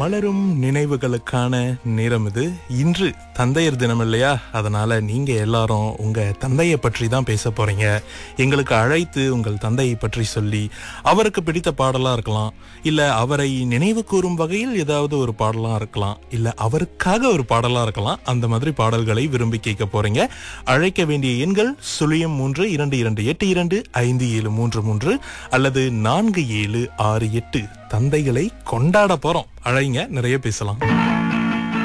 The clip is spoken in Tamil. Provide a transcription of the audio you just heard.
மலரும் நினைவுகளுக்கான நேரம் இது இன்று தந்தையர் தினம் இல்லையா அதனால நீங்க எல்லாரும் உங்க தந்தையை பற்றி தான் பேச போறீங்க எங்களுக்கு அழைத்து உங்கள் தந்தையை பற்றி சொல்லி அவருக்கு பிடித்த பாடலா இருக்கலாம் இல்ல அவரை நினைவு கூறும் வகையில் ஏதாவது ஒரு பாடலா இருக்கலாம் இல்ல அவருக்காக ஒரு பாடலா இருக்கலாம் அந்த மாதிரி பாடல்களை விரும்பி கேட்க போறீங்க அழைக்க வேண்டிய எண்கள் சுழியம் மூன்று இரண்டு இரண்டு எட்டு இரண்டு ஐந்து ஏழு மூன்று மூன்று அல்லது நான்கு ஏழு ஆறு எட்டு தந்தைகளை கொண்டாட போறோம் அழைங்க நிறைய பேசலாம்